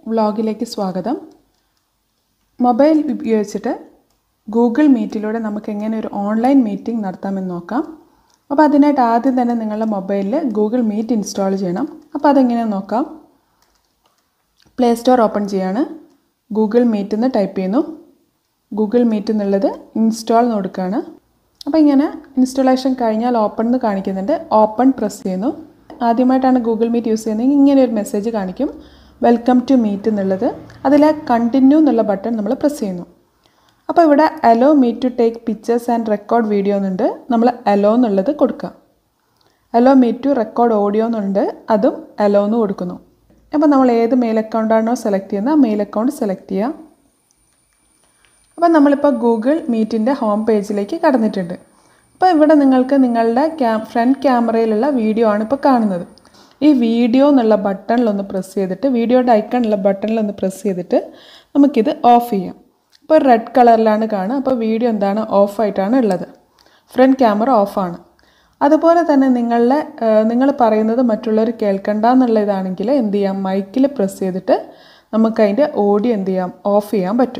വ്ളോഗിലേക്ക് സ്വാഗതം മൊബൈൽ ഉപയോഗിച്ചിട്ട് ഗൂഗിൾ മീറ്റിലൂടെ നമുക്ക് എങ്ങനെ ഒരു ഓൺലൈൻ മീറ്റിംഗ് നടത്താമെന്ന് നോക്കാം അപ്പോൾ അതിനായിട്ട് ആദ്യം തന്നെ നിങ്ങളുടെ മൊബൈലിൽ ഗൂഗിൾ മീറ്റ് ഇൻസ്റ്റാൾ ചെയ്യണം അപ്പോൾ അതെങ്ങനെയാണെന്ന് നോക്കാം പ്ലേ സ്റ്റോർ ഓപ്പൺ ചെയ്യാണ് ഗൂഗിൾ മീറ്റ് എന്ന് ടൈപ്പ് ചെയ്യുന്നു ഗൂഗിൾ മീറ്റ് എന്നുള്ളത് ഇൻസ്റ്റാൾ എന്ന് കൊടുക്കുകയാണ് അപ്പോൾ ഇങ്ങനെ ഇൻസ്റ്റാളേഷൻ കഴിഞ്ഞാൽ ഓപ്പൺ എന്ന് കാണിക്കുന്നുണ്ട് ഓപ്പൺ പ്രസ് ചെയ്യുന്നു ആദ്യമായിട്ടാണ് ഗൂഗിൾ മീറ്റ് യൂസ് ചെയ്യുന്നതെങ്കിൽ ഇങ്ങനെ ഒരു മെസ്സേജ് കാണിക്കും വെൽക്കം ടു മീറ്റ് എന്നുള്ളത് അതിൽ കണ്ടിന്യൂ എന്നുള്ള ബട്ടൺ നമ്മൾ പ്രസ് ചെയ്യുന്നു അപ്പോൾ ഇവിടെ allow meet to take pictures and record video എന്നുണ്ട് നമ്മൾ അലോ എന്നുള്ളത് കൊടുക്കുക allow meet to record audio എന്നുണ്ട് അതും അലോ എന്ന് കൊടുക്കുന്നു അപ്പോൾ നമ്മൾ ഏത് മെയിൽ അക്കൗണ്ടാണോ സെലക്ട് ചെയ്യുന്നത് ആ മെയിൽ അക്കൗണ്ട് സെലക്ട് ചെയ്യുക അപ്പോൾ നമ്മളിപ്പോൾ ഗൂഗിൾ മീറ്റിൻ്റെ ഹോം പേജിലേക്ക് കടന്നിട്ടുണ്ട് അപ്പോൾ ഇവിടെ നിങ്ങൾക്ക് നിങ്ങളുടെ ക്യാ ഫ്രണ്ട് ക്യാമറയിലുള്ള വീഡിയോ ആണ് ഇപ്പോൾ കാണുന്നത് ഈ വീഡിയോ എന്നുള്ള ബട്ടണിലൊന്ന് പ്രസ് ചെയ്തിട്ട് വീഡിയോയുടെ ഐക്കണുള്ള ബട്ടണിലൊന്ന് പ്രസ് ചെയ്തിട്ട് നമുക്കിത് ഓഫ് ചെയ്യാം ഇപ്പോൾ റെഡ് കളറിലാണ് കാണുക അപ്പോൾ വീഡിയോ എന്താണ് ഓഫായിട്ടാണ് ഉള്ളത് ഫ്രണ്ട് ക്യാമറ ഓഫാണ് അതുപോലെ തന്നെ നിങ്ങളുടെ നിങ്ങൾ പറയുന്നത് മറ്റുള്ളവർ കേൾക്കണ്ട എന്നുള്ളതാണെങ്കിൽ എന്ത് ചെയ്യാം മൈക്കിൽ പ്രസ് ചെയ്തിട്ട് നമുക്കതിൻ്റെ ഓഡിയോ എന്ത് ചെയ്യാം ഓഫ് ചെയ്യാൻ പറ്റും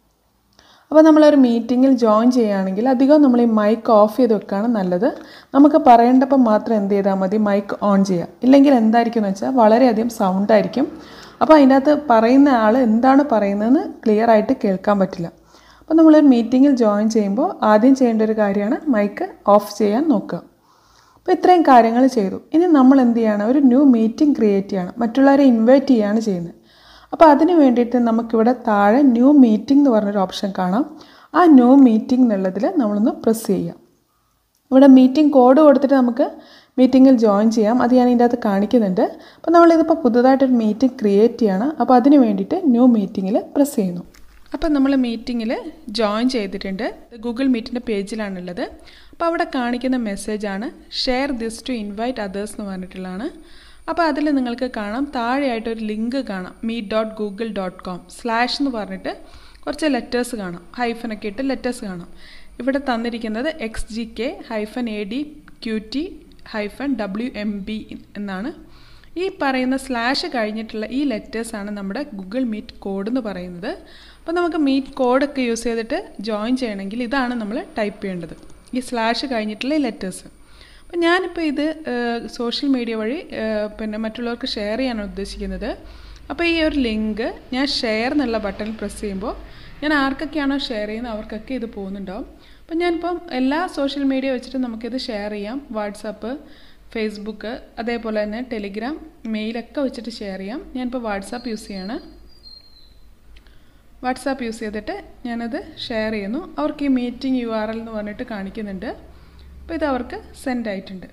അപ്പോൾ നമ്മളൊരു മീറ്റിങ്ങിൽ ജോയിൻ ചെയ്യുകയാണെങ്കിൽ അധികം നമ്മൾ ഈ മൈക്ക് ഓഫ് ചെയ്ത് വെക്കുകയാണ് നല്ലത് നമുക്ക് പറയേണ്ടപ്പോൾ മാത്രം എന്ത് ചെയ്താൽ മതി മൈക്ക് ഓൺ ചെയ്യുക ഇല്ലെങ്കിൽ എന്തായിരിക്കും എന്ന് വെച്ചാൽ വളരെയധികം സൗണ്ട് ആയിരിക്കും അപ്പോൾ അതിൻ്റെ അകത്ത് പറയുന്ന ആൾ എന്താണ് പറയുന്നതെന്ന് ക്ലിയർ ആയിട്ട് കേൾക്കാൻ പറ്റില്ല അപ്പോൾ നമ്മളൊരു മീറ്റിങ്ങിൽ ജോയിൻ ചെയ്യുമ്പോൾ ആദ്യം ചെയ്യേണ്ട ഒരു കാര്യമാണ് മൈക്ക് ഓഫ് ചെയ്യാൻ നോക്കുക അപ്പോൾ ഇത്രയും കാര്യങ്ങൾ ചെയ്തു ഇനി നമ്മൾ എന്ത് ചെയ്യണം ഒരു ന്യൂ മീറ്റിംഗ് ക്രിയേറ്റ് ചെയ്യണം മറ്റുള്ളവരെ ഇൻവൈറ്റ് ചെയ്യുകയാണ് ചെയ്യുന്നത് അപ്പോൾ അതിന് വേണ്ടിയിട്ട് നമുക്കിവിടെ താഴെ ന്യൂ മീറ്റിംഗ് എന്ന് പറഞ്ഞൊരു ഓപ്ഷൻ കാണാം ആ ന്യൂ മീറ്റിംഗ് എന്നുള്ളതിൽ നമ്മളൊന്ന് പ്രസ് ചെയ്യാം ഇവിടെ മീറ്റിംഗ് കോഡ് കൊടുത്തിട്ട് നമുക്ക് മീറ്റിങ്ങിൽ ജോയിൻ ചെയ്യാം അത് ഞാൻ ഇതിൻ്റെ അകത്ത് കാണിക്കുന്നുണ്ട് അപ്പോൾ നമ്മളിതിപ്പോൾ പുതുതായിട്ടൊരു മീറ്റിംഗ് ക്രിയേറ്റ് ചെയ്യണം അപ്പോൾ അതിന് വേണ്ടിയിട്ട് ന്യൂ മീറ്റിങ്ങിൽ പ്രസ് ചെയ്യുന്നു അപ്പോൾ നമ്മൾ മീറ്റിങ്ങിൽ ജോയിൻ ചെയ്തിട്ടുണ്ട് ഗൂഗിൾ മീറ്റിൻ്റെ പേജിലാണുള്ളത് അപ്പോൾ അവിടെ കാണിക്കുന്ന മെസ്സേജാണ് share this to invite others എന്ന് പറഞ്ഞിട്ടുള്ളതാണ് അപ്പോൾ അതിൽ നിങ്ങൾക്ക് കാണാം താഴെയായിട്ട് ഒരു ലിങ്ക് കാണാം meet dot Google dot com slash എന്ന് പറഞ്ഞിട്ട് കുറച്ച് ലെറ്റേഴ്സ് കാണാം ഹൈഫനൊക്കെ ഇട്ട് ലെറ്റേഴ്സ് കാണാം ഇവിടെ തന്നിരിക്കുന്നത് X G K hyphen A D Q T hyphen W M B എന്നാണ് ഈ പറയുന്ന സ്ലാഷ് കഴിഞ്ഞിട്ടുള്ള ഈ ലെറ്റേഴ്സാണ് നമ്മുടെ ഗൂഗിൾ മീറ്റ് കോഡ് എന്ന് പറയുന്നത് അപ്പോൾ നമുക്ക് മീറ്റ് കോഡൊക്കെ യൂസ് ചെയ്തിട്ട് ജോയിൻ ചെയ്യണമെങ്കിൽ ഇതാണ് നമ്മൾ ടൈപ്പ് ചെയ്യേണ്ടത് ഈ സ്ലാഷ് കഴിഞ്ഞിട്ടുള്ള ഈ ലെറ്റേഴ്സ് അപ്പം ഞാനിപ്പോൾ ഇത് സോഷ്യൽ മീഡിയ വഴി പിന്നെ മറ്റുള്ളവർക്ക് ഷെയർ ചെയ്യാനാണ് ഉദ്ദേശിക്കുന്നത് അപ്പോൾ ഈ ഒരു ലിങ്ക് ഞാൻ ഷെയർ എന്നുള്ള ബട്ടൺ പ്രസ് ചെയ്യുമ്പോൾ ഞാൻ ആർക്കൊക്കെയാണോ ഷെയർ ചെയ്യുന്നത് അവർക്കൊക്കെ ഇത് പോകുന്നുണ്ടാവും അപ്പം ഞാനിപ്പം എല്ലാ സോഷ്യൽ മീഡിയ വെച്ചിട്ട് നമുക്കിത് ഷെയർ ചെയ്യാം വാട്സാപ്പ് ഫേസ്ബുക്ക് അതേപോലെ തന്നെ ടെലിഗ്രാം മെയിലൊക്കെ വെച്ചിട്ട് ഷെയർ ചെയ്യാം ഞാനിപ്പോൾ വാട്സാപ്പ് യൂസ് ചെയ്യാണ് വാട്സാപ്പ് യൂസ് ചെയ്തിട്ട് ഞാനത് ഷെയർ ചെയ്യുന്നു അവർക്ക് ഈ മീറ്റിംഗ് യു ആർ എൽ എന്ന് പറഞ്ഞിട്ട് കാണിക്കുന്നുണ്ട് അപ്പോൾ ഇത് അവർക്ക് സെൻഡ് ആയിട്ടുണ്ട്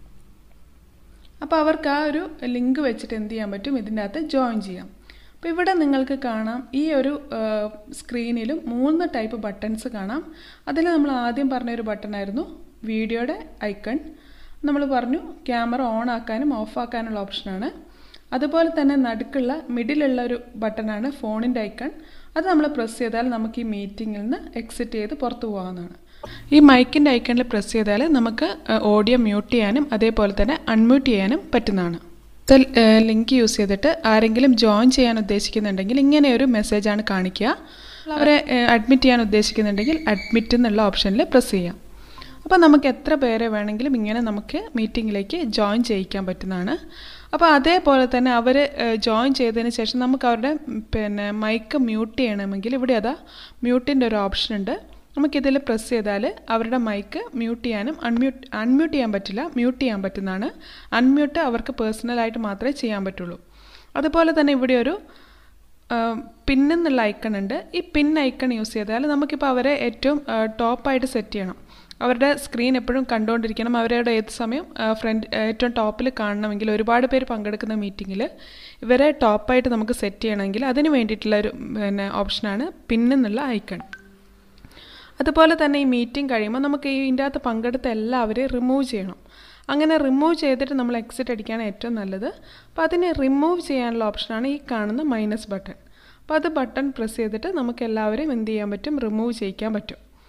അപ്പോൾ അവർക്ക് ആ ഒരു ലിങ്ക് വെച്ചിട്ട് എന്ത് ചെയ്യാൻ പറ്റും ഇതിൻ്റെ അകത്ത് ജോയിൻ ചെയ്യാം അപ്പോൾ ഇവിടെ നിങ്ങൾക്ക് കാണാം ഈ ഒരു സ്ക്രീനിലും മൂന്ന് ടൈപ്പ് ബട്ടൺസ് കാണാം അതിൽ നമ്മൾ ആദ്യം പറഞ്ഞൊരു ബട്ടണായിരുന്നു വീഡിയോയുടെ ഐക്കൺ നമ്മൾ പറഞ്ഞു ക്യാമറ ഓൺ ആക്കാനും ഓഫ് ആക്കാനുള്ള ഓപ്ഷനാണ് അതുപോലെ തന്നെ നടുക്കുള്ള മിഡിലുള്ള ഒരു ബട്ടണാണ് ഫോണിൻ്റെ ഐക്കൺ അത് നമ്മൾ പ്രസ് ചെയ്താൽ നമുക്ക് ഈ മീറ്റിങ്ങിൽ നിന്ന് എക്സിറ്റ് ചെയ്ത് പുറത്തു പോകാവുന്നതാണ് ഈ മൈക്കിൻ്റെ ഐക്കണിൽ പ്രസ് ചെയ്താൽ നമുക്ക് ഓഡിയോ മ്യൂട്ട് ചെയ്യാനും അതേപോലെ തന്നെ അൺമ്യൂട്ട് ചെയ്യാനും പറ്റുന്നതാണ് ലിങ്ക് യൂസ് ചെയ്തിട്ട് ആരെങ്കിലും ജോയിൻ ചെയ്യാൻ ഉദ്ദേശിക്കുന്നുണ്ടെങ്കിൽ ഇങ്ങനെ ഒരു മെസ്സേജാണ് കാണിക്കുക അവരെ അഡ്മിറ്റ് ചെയ്യാൻ ഉദ്ദേശിക്കുന്നുണ്ടെങ്കിൽ അഡ്മിറ്റ് എന്നുള്ള ഓപ്ഷനിൽ പ്രസ് ചെയ്യാം അപ്പോൾ നമുക്ക് എത്ര പേരെ വേണമെങ്കിലും ഇങ്ങനെ നമുക്ക് മീറ്റിങ്ങിലേക്ക് ജോയിൻ ചെയ്യിക്കാൻ പറ്റുന്നതാണ് അപ്പോൾ അതേപോലെ തന്നെ അവർ ജോയിൻ ചെയ്തതിന് ശേഷം നമുക്ക് അവരുടെ പിന്നെ മൈക്ക് മ്യൂട്ട് ചെയ്യണമെങ്കിൽ ഇവിടെ അതാ മ്യൂട്ടിൻ്റെ ഒരു ഓപ്ഷൻ ഉണ്ട് നമുക്കിതിൽ പ്രസ് ചെയ്താൽ അവരുടെ മൈക്ക് മ്യൂട്ട് ചെയ്യാനും അൺമ്യൂട്ട് അൺമ്യൂട്ട് ചെയ്യാൻ പറ്റില്ല മ്യൂട്ട് ചെയ്യാൻ പറ്റുന്നതാണ് അൺമ്യൂട്ട് അവർക്ക് പേഴ്സണലായിട്ട് മാത്രമേ ചെയ്യാൻ പറ്റുള്ളൂ അതുപോലെ തന്നെ ഇവിടെ ഒരു പിന്നെന്നുള്ള ഐക്കൺ ഉണ്ട് ഈ പിൻ ഐക്കൺ യൂസ് ചെയ്താൽ നമുക്കിപ്പോൾ അവരെ ഏറ്റവും ടോപ്പായിട്ട് സെറ്റ് ചെയ്യണം അവരുടെ സ്ക്രീൻ എപ്പോഴും കണ്ടുകൊണ്ടിരിക്കണം അവരുടെ ഏത് സമയം ഫ്രണ്ട് ഏറ്റവും ടോപ്പിൽ കാണണമെങ്കിൽ ഒരുപാട് പേര് പങ്കെടുക്കുന്ന മീറ്റിങ്ങിൽ ഇവരെ ടോപ്പായിട്ട് നമുക്ക് സെറ്റ് ചെയ്യണമെങ്കിൽ അതിന് വേണ്ടിയിട്ടുള്ള ഒരു പിന്നെ ഓപ്ഷനാണ് പിന്നെന്നുള്ള ഐക്കൺ അതുപോലെ തന്നെ ഈ മീറ്റിംഗ് കഴിയുമ്പോൾ നമുക്ക് ഈ ഇതിൻ്റെ അകത്ത് പങ്കെടുത്ത എല്ലാവരെയും റിമൂവ് ചെയ്യണം അങ്ങനെ റിമൂവ് ചെയ്തിട്ട് നമ്മൾ എക്സിറ്റ് അടിക്കുകയാണ് ഏറ്റവും നല്ലത് അപ്പോൾ അതിനെ റിമൂവ് ചെയ്യാനുള്ള ഓപ്ഷനാണ് ഈ കാണുന്ന മൈനസ് ബട്ടൺ അപ്പോൾ അത് ബട്ടൺ പ്രസ് ചെയ്തിട്ട് നമുക്ക് എല്ലാവരെയും എന്ത് ചെയ്യാൻ പറ്റും റിമൂവ് ചെയ്യിക്കാൻ പറ്റും അപ്പോൾ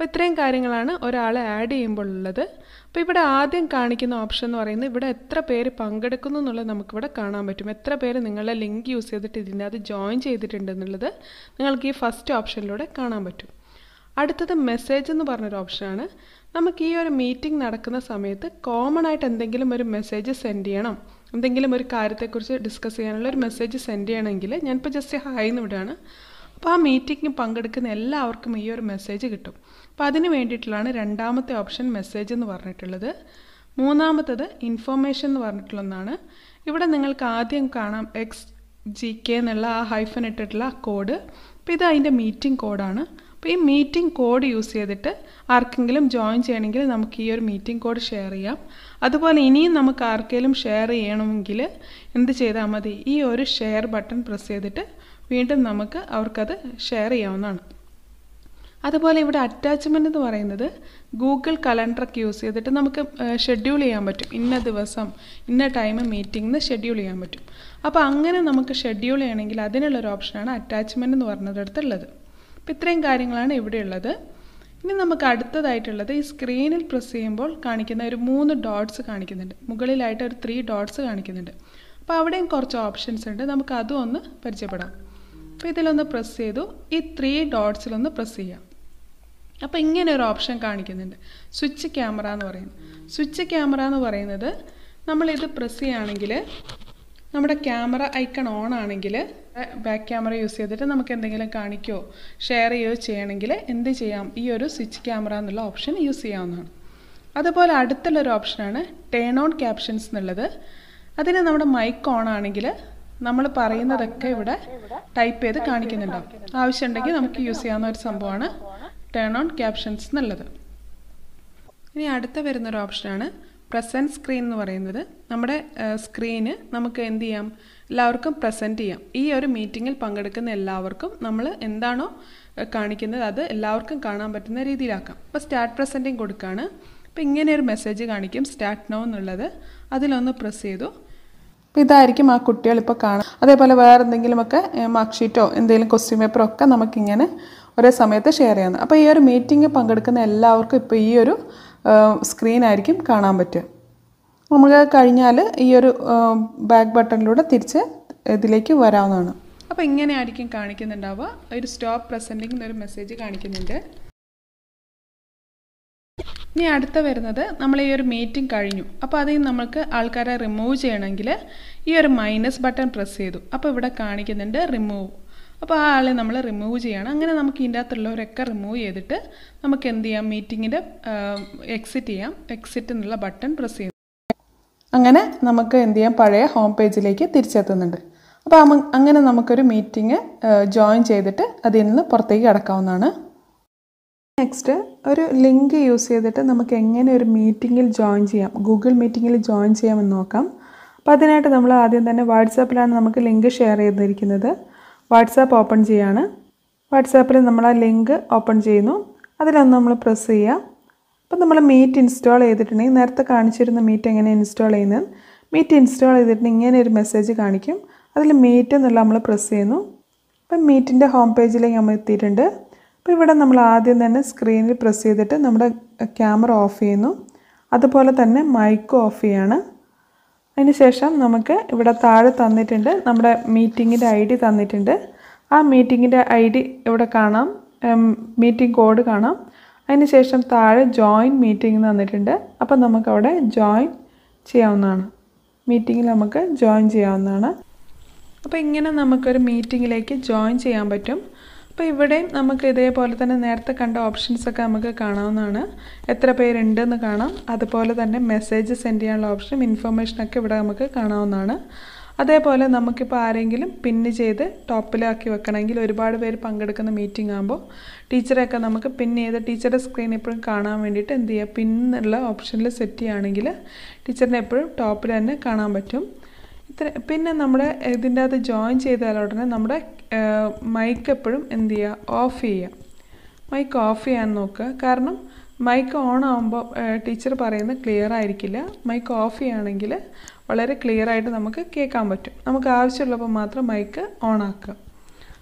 അപ്പോൾ ഇത്രയും കാര്യങ്ങളാണ് ഒരാളെ ആഡ് ചെയ്യുമ്പോൾ ഉള്ളത് അപ്പോൾ ഇവിടെ ആദ്യം കാണിക്കുന്ന ഓപ്ഷൻ എന്ന് പറയുന്നത് ഇവിടെ എത്ര പേര് പങ്കെടുക്കുന്നു എന്നുള്ളത് നമുക്കിവിടെ കാണാൻ പറ്റും എത്ര പേര് നിങ്ങളുടെ ലിങ്ക് യൂസ് ചെയ്തിട്ട് ഇതിനകത്ത് ജോയിൻ ചെയ്തിട്ടുണ്ട് എന്നുള്ളത് നിങ്ങൾക്ക് ഈ ഫസ്റ്റ് ഓപ്ഷനിലൂടെ കാണാൻ പറ്റും അടുത്തത് മെസ്സേജ് എന്ന് പറഞ്ഞൊരു ഓപ്ഷനാണ് നമുക്ക് ഈ ഒരു മീറ്റിംഗ് നടക്കുന്ന സമയത്ത് കോമൺ ആയിട്ട് എന്തെങ്കിലും ഒരു മെസ്സേജ് സെൻഡ് ചെയ്യണം എന്തെങ്കിലും ഒരു കാര്യത്തെക്കുറിച്ച് ഡിസ്കസ് ചെയ്യാനുള്ള ഒരു മെസ്സേജ് സെൻഡ് ചെയ്യണമെങ്കിൽ ഞാനിപ്പോൾ ജസ്റ്റ് ഹായ് എന്ന് വിടുകയാണ് അപ്പോൾ ആ മീറ്റിംഗ് പങ്കെടുക്കുന്ന എല്ലാവർക്കും ഈ ഒരു മെസ്സേജ് കിട്ടും അപ്പോൾ അതിന് വേണ്ടിയിട്ടുള്ളതാണ് രണ്ടാമത്തെ ഓപ്ഷൻ മെസ്സേജ് എന്ന് പറഞ്ഞിട്ടുള്ളത് മൂന്നാമത്തത് ഇൻഫോർമേഷൻ എന്ന് പറഞ്ഞിട്ടുള്ള ഒന്നാണ് ഇവിടെ നിങ്ങൾക്ക് ആദ്യം കാണാം എക്സ് ജി കെ എന്നുള്ള ആ ഹൈഫൻ ഇട്ടിട്ടുള്ള കോഡ് അപ്പോൾ ഇത് അതിൻ്റെ മീറ്റിംഗ് കോഡാണ് അപ്പോൾ ഈ മീറ്റിംഗ് കോഡ് യൂസ് ചെയ്തിട്ട് ആർക്കെങ്കിലും ജോയിൻ ചെയ്യണമെങ്കിൽ നമുക്ക് ഈ ഒരു മീറ്റിംഗ് കോഡ് ഷെയർ ചെയ്യാം അതുപോലെ ഇനിയും നമുക്ക് ആർക്കെങ്കിലും ഷെയർ ചെയ്യണമെങ്കിൽ എന്ത് ചെയ്താൽ മതി ഈ ഒരു ഷെയർ ബട്ടൺ പ്രസ് ചെയ്തിട്ട് വീണ്ടും നമുക്ക് അവർക്കത് ഷെയർ ചെയ്യാവുന്നതാണ് അതുപോലെ ഇവിടെ അറ്റാച്ച്മെൻ്റ് എന്ന് പറയുന്നത് ഗൂഗിൾ കലണ്ടറൊക്കെ യൂസ് ചെയ്തിട്ട് നമുക്ക് ഷെഡ്യൂൾ ചെയ്യാൻ പറ്റും ഇന്ന ദിവസം ഇന്ന ടൈം മീറ്റിംഗിന് ഷെഡ്യൂൾ ചെയ്യാൻ പറ്റും അപ്പോൾ അങ്ങനെ നമുക്ക് ഷെഡ്യൂൾ ചെയ്യണമെങ്കിൽ അതിനുള്ളൊരു ഓപ്ഷനാണ് അറ്റാച്ച്മെൻ്റ് എന്ന് പറഞ്ഞിടത്തുള്ളത് അപ്പോൾ ഇത്രയും കാര്യങ്ങളാണ് ഇവിടെ ഉള്ളത് ഇനി നമുക്ക് അടുത്തതായിട്ടുള്ളത് ഈ സ്ക്രീനിൽ പ്രസ് ചെയ്യുമ്പോൾ കാണിക്കുന്ന ഒരു മൂന്ന് ഡോട്ട്സ് കാണിക്കുന്നുണ്ട് മുകളിലായിട്ട് ഒരു ത്രീ ഡോട്ട്സ് കാണിക്കുന്നുണ്ട് അപ്പോൾ അവിടെയും കുറച്ച് ഓപ്ഷൻസ് ഉണ്ട് നമുക്ക് അതും ഒന്ന് പരിചയപ്പെടാം അപ്പോൾ ഇതിലൊന്ന് പ്രസ് ചെയ്തു ഈ ത്രീ ഡോട്ട്സിലൊന്ന് പ്രസ് ചെയ്യാം അപ്പോൾ ഇങ്ങനെ ഒരു ഓപ്ഷൻ കാണിക്കുന്നുണ്ട് സ്വിച്ച് ക്യാമറ എന്ന് പറയുന്നത് സ്വിച്ച് ക്യാമറ എന്ന് പറയുന്നത് നമ്മളിത് പ്രസ് ചെയ്യുകയാണെങ്കിൽ നമ്മുടെ ക്യാമറ ഐക്കൺ ഓൺ ആണെങ്കിൽ ബാക്ക് ക്യാമറ യൂസ് ചെയ്തിട്ട് നമുക്ക് എന്തെങ്കിലും കാണിക്കുകയോ ഷെയർ ചെയ്യുകയോ ചെയ്യണമെങ്കിൽ എന്ത് ചെയ്യാം ഈ ഒരു സ്വിച്ച് ക്യാമറ എന്നുള്ള ഓപ്ഷൻ യൂസ് ചെയ്യാവുന്നതാണ് അതുപോലെ അടുത്തുള്ളൊരു ഓപ്ഷനാണ് ടേൺ ഓൺ ക്യാപ്ഷൻസ് എന്നുള്ളത് അതിന് നമ്മുടെ മൈക്ക് ഓൺ ആണെങ്കിൽ നമ്മൾ പറയുന്നതൊക്കെ ഇവിടെ ടൈപ്പ് ചെയ്ത് കാണിക്കുന്നുണ്ടാവും ആവശ്യമുണ്ടെങ്കിൽ നമുക്ക് യൂസ് ചെയ്യാവുന്ന ഒരു സംഭവമാണ് ടേൺ ഓൺ ക്യാപ്ഷൻസ് എന്നുള്ളത് ഇനി അടുത്ത വരുന്നൊരു ഓപ്ഷനാണ് പ്രസൻറ്റ് സ്ക്രീൻ എന്ന് പറയുന്നത് നമ്മുടെ സ്ക്രീന് നമുക്ക് എന്ത് ചെയ്യാം എല്ലാവർക്കും പ്രസൻറ്റ് ചെയ്യാം ഈ ഒരു മീറ്റിങ്ങിൽ പങ്കെടുക്കുന്ന എല്ലാവർക്കും നമ്മൾ എന്താണോ കാണിക്കുന്നത് അത് എല്ലാവർക്കും കാണാൻ പറ്റുന്ന രീതിയിലാക്കാം അപ്പോൾ സ്റ്റാർട്ട് പ്രസൻറ്റിങ് കൊടുക്കുകയാണ് അപ്പോൾ ഇങ്ങനെ ഒരു മെസ്സേജ് കാണിക്കും സ്റ്റാർട്ട് നോ എന്നുള്ളത് അതിലൊന്ന് പ്രസ് ചെയ്തു അപ്പോൾ ഇതായിരിക്കും ആ കുട്ടികൾ ഇപ്പോൾ കാണാം അതേപോലെ വേറെ എന്തെങ്കിലുമൊക്കെ മാർക്ക് ഷീറ്റോ എന്തെങ്കിലും ക്വസ്റ്റ്യൻ പേപ്പറോ ഒക്കെ നമുക്കിങ്ങനെ ഒരേ സമയത്ത് ഷെയർ ചെയ്യാവുന്നത് അപ്പോൾ ഈ ഒരു മീറ്റിംഗ് പങ്കെടുക്കുന്ന എല്ലാവർക്കും ഇപ്പോൾ ഈ ഒരു സ്ക്രീൻ ആയിരിക്കും കാണാൻ പറ്റുക നമുക്ക് കഴിഞ്ഞാൽ ഈ ഒരു ബാക്ക് ബട്ടണിലൂടെ തിരിച്ച് ഇതിലേക്ക് വരാവുന്നതാണ് അപ്പോൾ ഇങ്ങനെ ആയിരിക്കും കാണിക്കുന്നുണ്ടാവുക ഒരു സ്റ്റോപ്പ് പ്രസൻറ്റിംഗ് എന്നൊരു മെസ്സേജ് കാണിക്കുന്നുണ്ട് ഇനി അടുത്ത വരുന്നത് നമ്മൾ ഈ ഒരു മീറ്റിംഗ് കഴിഞ്ഞു അപ്പോൾ അതിൽ നമുക്ക് ആൾക്കാരെ റിമൂവ് ചെയ്യണമെങ്കിൽ ഈ ഒരു മൈനസ് ബട്ടൺ പ്രസ് ചെയ്തു അപ്പോൾ ഇവിടെ കാണിക്കുന്നുണ്ട് റിമൂവ് അപ്പോൾ ആ ആളെ നമ്മൾ റിമൂവ് ചെയ്യണം അങ്ങനെ നമുക്ക് ഇതിൻ്റെ അകത്തുള്ളവരൊക്കെ റിമൂവ് ചെയ്തിട്ട് നമുക്ക് എന്ത് ചെയ്യാം മീറ്റിങ്ങിൻ്റെ എക്സിറ്റ് ചെയ്യാം എക്സിറ്റ് എന്നുള്ള ബട്ടൺ പ്രസ് ചെയ്യും അങ്ങനെ നമുക്ക് എന്ത് ചെയ്യാം പഴയ ഹോം പേജിലേക്ക് തിരിച്ചെത്തുന്നുണ്ട് അപ്പോൾ അങ്ങനെ നമുക്കൊരു മീറ്റിംഗ് ജോയിൻ ചെയ്തിട്ട് അതിൽ നിന്ന് പുറത്തേക്ക് കിടക്കാവുന്നതാണ് നെക്സ്റ്റ് ഒരു ലിങ്ക് യൂസ് ചെയ്തിട്ട് നമുക്ക് എങ്ങനെ ഒരു മീറ്റിങ്ങിൽ ജോയിൻ ചെയ്യാം ഗൂഗിൾ മീറ്റിങ്ങിൽ ജോയിൻ ചെയ്യാമെന്ന് നോക്കാം അപ്പോൾ അതിനായിട്ട് നമ്മൾ ആദ്യം തന്നെ വാട്സാപ്പിലാണ് നമുക്ക് ലിങ്ക് ഷെയർ ചെയ്തിരിക്കുന്നത് വാട്സാപ്പ് ഓപ്പൺ ചെയ്യാണ് വാട്സാപ്പിൽ നമ്മൾ ആ ലിങ്ക് ഓപ്പൺ ചെയ്യുന്നു അതിലൊന്ന് നമ്മൾ പ്രസ് ചെയ്യുക അപ്പോൾ നമ്മൾ മീറ്റ് ഇൻസ്റ്റാൾ ചെയ്തിട്ടുണ്ടെങ്കിൽ നേരത്തെ കാണിച്ചിരുന്ന മീറ്റ് എങ്ങനെ ഇൻസ്റ്റാൾ ചെയ്യുന്നത് മീറ്റ് ഇൻസ്റ്റാൾ ചെയ്തിട്ടുണ്ടെങ്കിൽ ഇങ്ങനെ ഒരു മെസ്സേജ് കാണിക്കും അതിൽ മീറ്റ് എന്നുള്ള നമ്മൾ പ്രസ് ചെയ്യുന്നു അപ്പം മീറ്റിൻ്റെ ഹോം പേജിലേക്ക് നമ്മൾ എത്തിയിട്ടുണ്ട് അപ്പോൾ ഇവിടെ നമ്മൾ ആദ്യം തന്നെ സ്ക്രീനിൽ പ്രസ് ചെയ്തിട്ട് നമ്മുടെ ക്യാമറ ഓഫ് ചെയ്യുന്നു അതുപോലെ തന്നെ മൈക്കും ഓഫ് ചെയ്യാണ് അതിനുശേഷം നമുക്ക് ഇവിടെ താഴെ തന്നിട്ടുണ്ട് നമ്മുടെ മീറ്റിങ്ങിൻ്റെ ഐ ഡി തന്നിട്ടുണ്ട് ആ മീറ്റിങ്ങിൻ്റെ ഐ ഡി ഇവിടെ കാണാം മീറ്റിംഗ് കോഡ് കാണാം അതിനുശേഷം താഴെ ജോയിൻ മീറ്റിംഗ് തന്നിട്ടുണ്ട് അപ്പോൾ നമുക്കവിടെ ജോയിൻ ചെയ്യാവുന്നതാണ് മീറ്റിങ്ങിൽ നമുക്ക് ജോയിൻ ചെയ്യാവുന്നതാണ് അപ്പോൾ ഇങ്ങനെ നമുക്കൊരു മീറ്റിങ്ങിലേക്ക് ജോയിൻ ചെയ്യാൻ പറ്റും അപ്പോൾ ഇവിടെയും നമുക്ക് ഇതേപോലെ തന്നെ നേരത്തെ കണ്ട ഓപ്ഷൻസ് ഒക്കെ നമുക്ക് കാണാവുന്നതാണ് എത്ര പേരുണ്ടെന്ന് കാണാം അതുപോലെ തന്നെ മെസ്സേജ് സെൻഡ് ചെയ്യാനുള്ള ഓപ്ഷനും ഇൻഫർമേഷനൊക്കെ ഇവിടെ നമുക്ക് കാണാവുന്നതാണ് അതേപോലെ നമുക്കിപ്പോൾ ആരെങ്കിലും പിന്ന് ചെയ്ത് ടോപ്പിലാക്കി വെക്കണമെങ്കിൽ ഒരുപാട് പേര് പങ്കെടുക്കുന്ന മീറ്റിംഗ് ആകുമ്പോൾ ടീച്ചറെയൊക്കെ നമുക്ക് പിൻ ചെയ്ത് ടീച്ചറുടെ സ്ക്രീൻ എപ്പോഴും കാണാൻ വേണ്ടിയിട്ട് എന്ത് ചെയ്യുക പിന്നുള്ള ഓപ്ഷനിൽ സെറ്റ് ചെയ്യുകയാണെങ്കിൽ ടീച്ചറിനെ എപ്പോഴും ടോപ്പിൽ തന്നെ കാണാൻ പറ്റും ഇത്ര പിന്നെ നമ്മുടെ ഇതിൻ്റെ അകത്ത് ജോയിൻ ചെയ്താൽ ഉടനെ നമ്മുടെ മൈക്ക് എപ്പോഴും എന്ത് ചെയ്യുക ഓഫ് ചെയ്യുക മൈക്ക് ഓഫ് ചെയ്യാൻ നോക്കുക കാരണം മൈക്ക് ഓൺ ആകുമ്പോൾ ടീച്ചർ പറയുന്നത് ക്ലിയർ ആയിരിക്കില്ല മൈക്ക് ഓഫ് ചെയ്യുകയാണെങ്കിൽ വളരെ ക്ലിയർ ആയിട്ട് നമുക്ക് കേൾക്കാൻ പറ്റും നമുക്ക് ആവശ്യമുള്ളപ്പോൾ മാത്രം മൈക്ക് ഓൺ ആക്കുക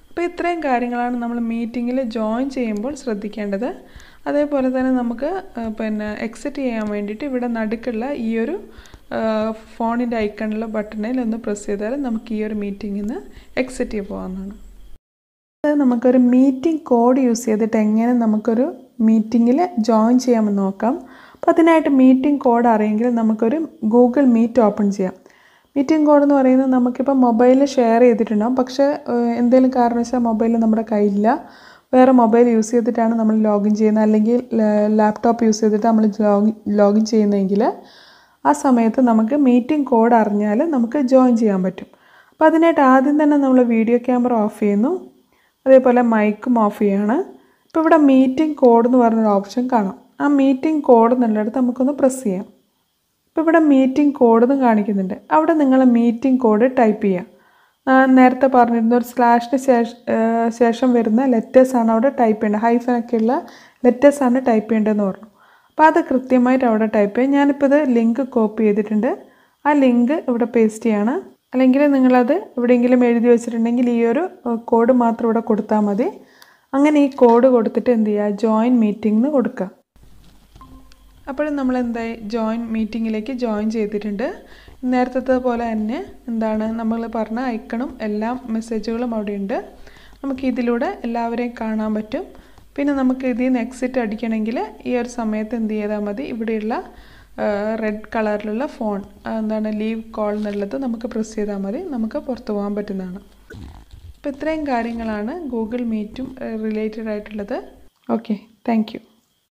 അപ്പോൾ ഇത്രയും കാര്യങ്ങളാണ് നമ്മൾ മീറ്റിങ്ങിൽ ജോയിൻ ചെയ്യുമ്പോൾ ശ്രദ്ധിക്കേണ്ടത് അതേപോലെ തന്നെ നമുക്ക് ആ, പിന്നെ എക്സിറ്റ് ചെയ്യാൻ വേണ്ടിയിട്ട് ഇവിടെ നടുക്കുള്ള ഈ ഒരു ഫോണിൻ്റെ ഐക്കണിലുള്ള ബട്ടണിൽ ഒന്ന് പ്രസ് ചെയ്താൽ നമുക്ക് ഈ ഒരു മീറ്റിങ്ങിൽ നിന്ന് എക്സിറ്റ് ചെയ്ത് പോകാവുന്നതാണ് അത് നമുക്കൊരു മീറ്റിംഗ് കോഡ് യൂസ് ചെയ്തിട്ട് എങ്ങനെ നമുക്കൊരു മീറ്റിങ്ങിൽ ജോയിൻ ചെയ്യാമെന്ന് നോക്കാം അപ്പോൾ അതിനായിട്ട് മീറ്റിംഗ് കോഡ് അറിയെങ്കിൽ നമുക്കൊരു ഗൂഗിൾ മീറ്റ് ഓപ്പൺ ചെയ്യാം മീറ്റിംഗ് കോഡ് എന്ന് പറയുന്നത് നമുക്കിപ്പോൾ മൊബൈലിൽ ഷെയർ ചെയ്തിട്ടുണ്ടാകും പക്ഷേ ഏഹ്, എന്തെങ്കിലും കാരണവശാൽ മൊബൈൽ നമ്മുടെ കയ്യിലില്ല വേറെ മൊബൈൽ യൂസ് ചെയ്തിട്ടാണ് നമ്മൾ ലോഗിൻ ചെയ്യുന്നത് അല്ലെങ്കിൽ ലാപ്ടോപ്പ് യൂസ് ചെയ്തിട്ട് നമ്മൾ ലോഗിൻ ലോഗിൻ ചെയ്യുന്നതെങ്കിൽ ആ സമയത്ത് നമുക്ക് മീറ്റിംഗ് കോഡ് അറിഞ്ഞാൽ നമുക്ക് ജോയിൻ ചെയ്യാൻ പറ്റും അപ്പോൾ അതിനായിട്ട് ആദ്യം തന്നെ നമ്മൾ വീഡിയോ ക്യാമറ ഓഫ് ചെയ്യുന്നു അതേപോലെ മൈക്കും ഓഫ് ചെയ്യാണ് ഇപ്പോൾ ഇവിടെ മീറ്റിംഗ് കോഡ് എന്ന് പറഞ്ഞൊരു ഓപ്ഷൻ കാണാം ആ മീറ്റിംഗ് കോഡ് എന്നുള്ളിടത്ത് നമുക്കൊന്ന് പ്രസ് ചെയ്യാം ഇപ്പോൾ ഇവിടെ മീറ്റിംഗ് കോഡ് എന്ന് കാണിക്കുന്നുണ്ട് അവിടെ നിങ്ങൾ മീറ്റിംഗ് കോഡ് ടൈപ്പ് ചെയ്യുക ആ, നേരത്തെ പറഞ്ഞിരുന്ന ഒരു സ്ലാഷിന് ശേഷം ശേഷം വരുന്ന ലെറ്റേഴ്സാണ് അവിടെ ടൈപ്പ് ചെയ്യേണ്ടത് ഹൈഫനൊക്കെ ഉള്ള ലെറ്റേഴ്സാണ് ടൈപ്പ് ചെയ്യേണ്ടതെന്ന് പറഞ്ഞു അപ്പോൾ അത് കൃത്യമായിട്ട് അവിടെ ടൈപ്പ് ചെയ്യാം ഞാനിപ്പോൾ ഇത് ലിങ്ക് കോപ്പി ചെയ്തിട്ടുണ്ട് ആ ലിങ്ക് ഇവിടെ പേസ്റ്റ് ചെയ്യാണ് അല്ലെങ്കിൽ നിങ്ങളത് എവിടെയെങ്കിലും എഴുതി വെച്ചിട്ടുണ്ടെങ്കിൽ ഈ ഒരു കോഡ് മാത്രം ഇവിടെ കൊടുത്താൽ മതി അങ്ങനെ ഈ കോഡ് കൊടുത്തിട്ട് എന്ത് ചെയ്യുക ജോയിൻ മീറ്റിംഗ് എന്ന് കൊടുക്കുക അപ്പോഴും നമ്മൾ എന്തായി ജോയിൻ മീറ്റിങ്ങിലേക്ക് ജോയിൻ ചെയ്തിട്ടുണ്ട് നേരത്തെ പോലെ തന്നെ എന്താണ് നമ്മൾ പറഞ്ഞ ഐക്കണും എല്ലാ മെസ്സേജുകളും അവിടെ ഉണ്ട് നമുക്ക് ഇതിലൂടെ എല്ലാവരെയും കാണാൻ പറ്റും പിന്നെ നമുക്ക് ഇതിൽ നിന്ന് എക്സിറ്റ് അടിക്കണമെങ്കിൽ ഈ ഒരു സമയത്ത് എന്ത് ചെയ്താൽ മതി ഇവിടെയുള്ള റെഡ് കളറിലുള്ള ഫോൺ എന്താണ് ലീവ് കോൾ എന്നുള്ളത് നമുക്ക് പ്രസ് ചെയ്താൽ മതി നമുക്ക് പുറത്തു പോകാൻ പറ്റുന്നതാണ് അപ്പോൾ ഇത്രയും കാര്യങ്ങളാണ് ഗൂഗിൾ മീറ്റും റിലേറ്റഡ് ആയിട്ടുള്ളത് ഓക്കെ താങ്ക് യു